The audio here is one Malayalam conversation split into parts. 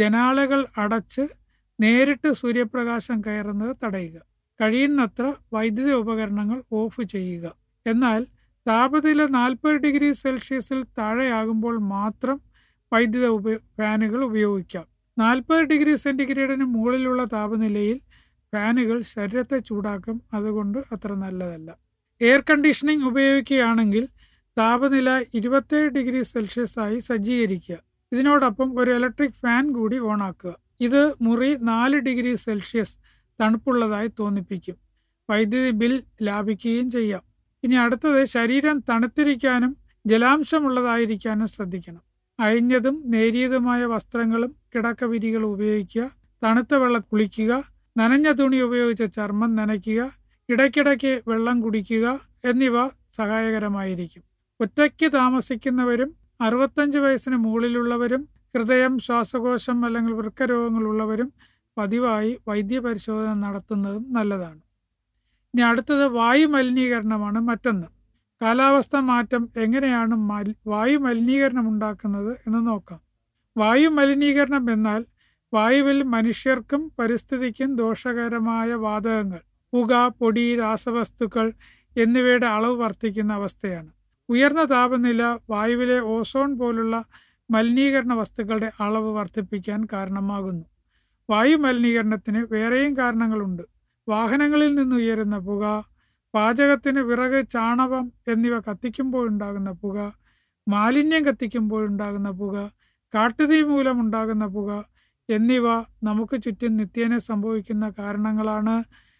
ജനാലകൾ അടച്ച് നേരിട്ട് സൂര്യപ്രകാശം കയറുന്നത് തടയുക കഴിയുന്നത്ര വൈദ്യുത ഉപകരണങ്ങൾ ഓഫ് ചെയ്യുക എന്നാൽ താപനില നാൽപ്പത് ഡിഗ്രി സെൽഷ്യസിൽ താഴെയാകുമ്പോൾ മാത്രം വൈദ്യുത ഉപ ഫാനുകൾ ഉപയോഗിക്കാം നാൽപ്പത് ഡിഗ്രി സെൻറ്റിഗ്രേഡിന് മുകളിലുള്ള താപനിലയിൽ ഫാനുകൾ ശരീരത്തെ ചൂടാക്കും അതുകൊണ്ട് അത്ര നല്ലതല്ല എയർ കണ്ടീഷനിങ് ഉപയോഗിക്കുകയാണെങ്കിൽ താപനില ഇരുപത്തേഴ് ഡിഗ്രി സെൽഷ്യസ് ആയി സജ്ജീകരിക്കുക ഇതിനോടൊപ്പം ഒരു ഇലക്ട്രിക് ഫാൻ കൂടി ഓണാക്കുക ഇത് മുറി നാല് ഡിഗ്രി സെൽഷ്യസ് തണുപ്പുള്ളതായി തോന്നിപ്പിക്കും വൈദ്യുതി ബിൽ ലാഭിക്കുകയും ചെയ്യാം ഇനി അടുത്തത് ശരീരം തണുത്തിരിക്കാനും ജലാംശമുള്ളതായിരിക്കാനും ശ്രദ്ധിക്കണം അയഞ്ഞതും നേരിയതുമായ വസ്ത്രങ്ങളും കിടക്കവിരികളും ഉപയോഗിക്കുക തണുത്ത വെള്ളം കുളിക്കുക നനഞ്ഞ തുണി ഉപയോഗിച്ച് ചർമ്മം നനയ്ക്കുക ഇടയ്ക്കിടയ്ക്ക് വെള്ളം കുടിക്കുക എന്നിവ സഹായകരമായിരിക്കും ഒറ്റയ്ക്ക് താമസിക്കുന്നവരും അറുപത്തഞ്ച് വയസ്സിന് മുകളിലുള്ളവരും ഹൃദയം ശ്വാസകോശം അല്ലെങ്കിൽ വൃക്കരോഗങ്ങളുള്ളവരും പതിവായി വൈദ്യപരിശോധന നടത്തുന്നതും നല്ലതാണ് ഇനി അടുത്തത് വായു മലിനീകരണമാണ് മറ്റൊന്ന് കാലാവസ്ഥ മാറ്റം എങ്ങനെയാണ് വായു മലിനീകരണം ഉണ്ടാക്കുന്നത് എന്ന് നോക്കാം വായു മലിനീകരണം എന്നാൽ വായുവിൽ മനുഷ്യർക്കും പരിസ്ഥിതിക്കും ദോഷകരമായ വാതകങ്ങൾ പുക പൊടി രാസവസ്തുക്കൾ എന്നിവയുടെ അളവ് വർദ്ധിക്കുന്ന അവസ്ഥയാണ് ഉയർന്ന താപനില വായുവിലെ ഓസോൺ പോലുള്ള മലിനീകരണ വസ്തുക്കളുടെ അളവ് വർദ്ധിപ്പിക്കാൻ കാരണമാകുന്നു വായു മലിനീകരണത്തിന് വേറെയും കാരണങ്ങളുണ്ട് വാഹനങ്ങളിൽ നിന്ന് ഉയരുന്ന പുക പാചകത്തിന് വിറക് ചാണകം എന്നിവ കത്തിക്കുമ്പോഴുണ്ടാകുന്ന പുക മാലിന്യം കത്തിക്കുമ്പോഴുണ്ടാകുന്ന പുക കാട്ടുതീ മൂലമുണ്ടാകുന്ന പുക എന്നിവ നമുക്ക് ചുറ്റും നിത്യേന സംഭവിക്കുന്ന കാരണങ്ങളാണ്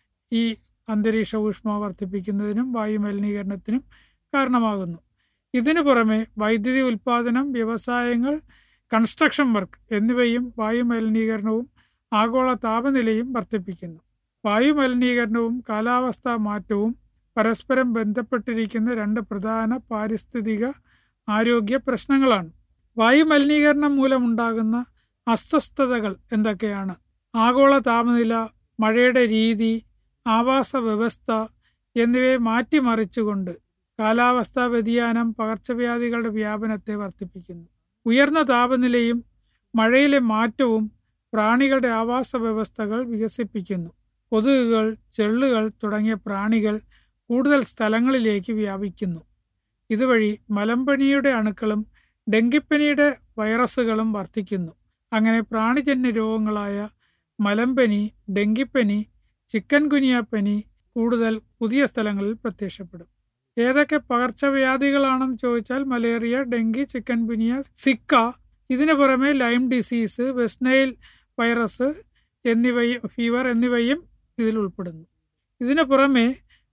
ഈ അന്തരീക്ഷ ഊഷ്മ വർദ്ധിപ്പിക്കുന്നതിനും വായു മലിനീകരണത്തിനും കാരണമാകുന്നു ഇതിനു പുറമെ വൈദ്യുതി ഉൽപ്പാദനം വ്യവസായങ്ങൾ കൺസ്ട്രക്ഷൻ വർക്ക് എന്നിവയും വായു മലിനീകരണവും ആഗോള താപനിലയും വർദ്ധിപ്പിക്കുന്നു വായു മലിനീകരണവും കാലാവസ്ഥാ മാറ്റവും പരസ്പരം ബന്ധപ്പെട്ടിരിക്കുന്ന രണ്ട് പ്രധാന പാരിസ്ഥിതിക ആരോഗ്യ പ്രശ്നങ്ങളാണ് വായു മലിനീകരണം മൂലമുണ്ടാകുന്ന അസ്വസ്ഥതകൾ എന്തൊക്കെയാണ് ആഗോള താപനില മഴയുടെ രീതി ആവാസ വ്യവസ്ഥ എന്നിവയെ മാറ്റിമറിച്ചുകൊണ്ട് കാലാവസ്ഥാ വ്യതിയാനം പകർച്ചവ്യാധികളുടെ വ്യാപനത്തെ വർദ്ധിപ്പിക്കുന്നു ഉയർന്ന താപനിലയും മഴയിലെ മാറ്റവും പ്രാണികളുടെ ആവാസ വ്യവസ്ഥകൾ വികസിപ്പിക്കുന്നു കൊതുകുകൾ ചെള്ളുകൾ തുടങ്ങിയ പ്രാണികൾ കൂടുതൽ സ്ഥലങ്ങളിലേക്ക് വ്യാപിക്കുന്നു ഇതുവഴി മലമ്പനിയുടെ അണുക്കളും ഡെങ്കിപ്പനിയുടെ വൈറസുകളും വർദ്ധിക്കുന്നു അങ്ങനെ പ്രാണിജന്യ രോഗങ്ങളായ മലമ്പനി ഡെങ്കിപ്പനി ചിക്കൻ ഗുനിയാപ്പനി കൂടുതൽ പുതിയ സ്ഥലങ്ങളിൽ പ്രത്യക്ഷപ്പെടും ഏതൊക്കെ പകർച്ചവ്യാധികളാണെന്ന് ചോദിച്ചാൽ malaria dengue chikungunya zika ഇതിനു പുറമെ ലൈം ഡിസീസ് വെസ്റ്റ്നൈൽ വൈറസ് എന്നിവയും ഫീവർ എന്നിവയും ഇതിൽ ഉൾപ്പെടുന്നു ഇതിനു പുറമെ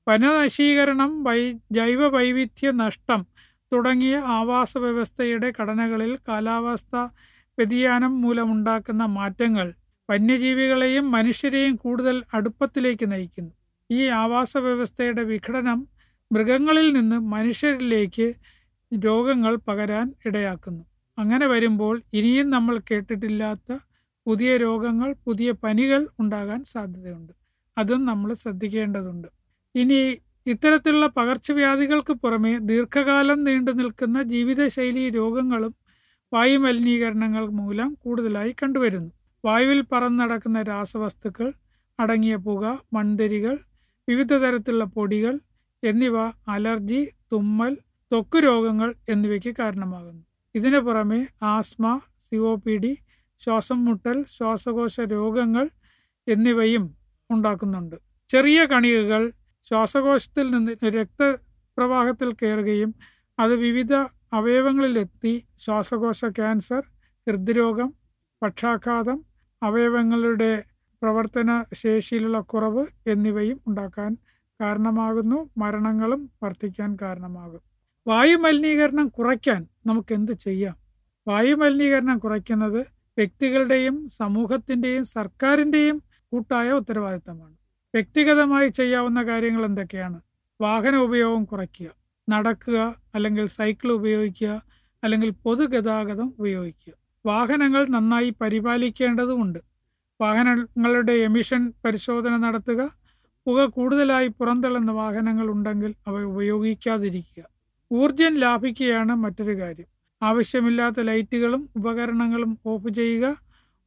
വനനശീകരണം വൈ ജൈവ വൈവിധ്യ നഷ്ടം തുടങ്ങിയ ആവാസ വ്യവസ്ഥയുടെ ഘടനകളിൽ കാലാവസ്ഥ വ്യതിയാനം മൂലമുണ്ടാക്കുന്ന മാറ്റങ്ങൾ വന്യജീവികളെയും മനുഷ്യരെയും കൂടുതൽ അടുപ്പത്തിലേക്ക് നയിക്കുന്നു ഈ ആവാസ വ്യവസ്ഥയുടെ വിഘടനം മൃഗങ്ങളിൽ നിന്ന് മനുഷ്യരിലേക്ക് രോഗങ്ങൾ പകരാൻ ഇടയാക്കുന്നു അങ്ങനെ വരുമ്പോൾ ഇനിയും നമ്മൾ കേട്ടിട്ടില്ലാത്ത പുതിയ രോഗങ്ങൾ പുതിയ പനികൾ ഉണ്ടാകാൻ സാധ്യതയുണ്ട് അതും നമ്മൾ ശ്രദ്ധിക്കേണ്ടതുണ്ട് ഇനി ഇത്തരത്തിലുള്ള പകർച്ചവ്യാധികൾക്ക് പുറമെ ദീർഘകാലം നീണ്ടു നിൽക്കുന്ന ജീവിതശൈലി രോഗങ്ങളും വായു മലിനീകരണങ്ങൾ മൂലം കൂടുതലായി കണ്ടുവരുന്നു വായുവിൽ പറന്നടക്കുന്ന രാസവസ്തുക്കൾ അടങ്ങിയ പുക മൺതരികൾ വിവിധ തരത്തിലുള്ള പൊടികൾ എന്നിവ അലർജി തുമ്മൽ ത്വക്ക് രോഗങ്ങൾ എന്നിവയ്ക്ക് കാരണമാകുന്നു ഇതിനു പുറമെ asthma C O P D ശ്വാസം മുട്ടൽ ശ്വാസകോശ രോഗങ്ങൾ എന്നിവയും ഉണ്ടാക്കുന്നുണ്ട് ചെറിയ കണികകൾ ശ്വാസകോശത്തിൽ നിന്ന് രക്തപ്രവാഹത്തിൽ കയറുകയും അത് വിവിധ അവയവങ്ങളിലെത്തി ശ്വാസകോശ ക്യാൻസർ ഹൃദ്രോഗം പക്ഷാഘാതം അവയവങ്ങളുടെ പ്രവർത്തന ശേഷിയിലുള്ള കുറവ് എന്നിവയും ഉണ്ടാക്കാൻ കാരണമാകുന്നു മരണങ്ങളും വർദ്ധിക്കാൻ കാരണമാകും വായു മലിനീകരണം കുറയ്ക്കാൻ നമുക്ക് എന്ത് ചെയ്യാം വായു മലിനീകരണം കുറയ്ക്കുന്നത് വ്യക്തികളുടെയും സമൂഹത്തിൻ്റെയും സർക്കാരിൻ്റെയും കൂട്ടായ ഉത്തരവാദിത്തമാണ് വ്യക്തിഗതമായി ചെയ്യാവുന്ന കാര്യങ്ങൾ എന്തൊക്കെയാണ് വാഹന ഉപയോഗം കുറയ്ക്കുക നടക്കുക അല്ലെങ്കിൽ സൈക്കിൾ ഉപയോഗിക്കുക അല്ലെങ്കിൽ പൊതുഗതാഗതം ഉപയോഗിക്കുക വാഹനങ്ങൾ നന്നായി പരിപാലിക്കേണ്ടതുണ്ട് വാഹനങ്ങളുടെ എമിഷൻ പരിശോധന നടത്തുക പുക കൂടുതലായി പുറന്തള്ളുന്ന വാഹനങ്ങൾ ഉണ്ടെങ്കിൽ അവ ഉപയോഗിക്കാതിരിക്കുക ഊർജം ലാഭിക്കുകയാണ് മറ്റൊരു കാര്യം ആവശ്യമില്ലാത്ത ലൈറ്റുകളും ഉപകരണങ്ങളും ഓഫ് ചെയ്യുക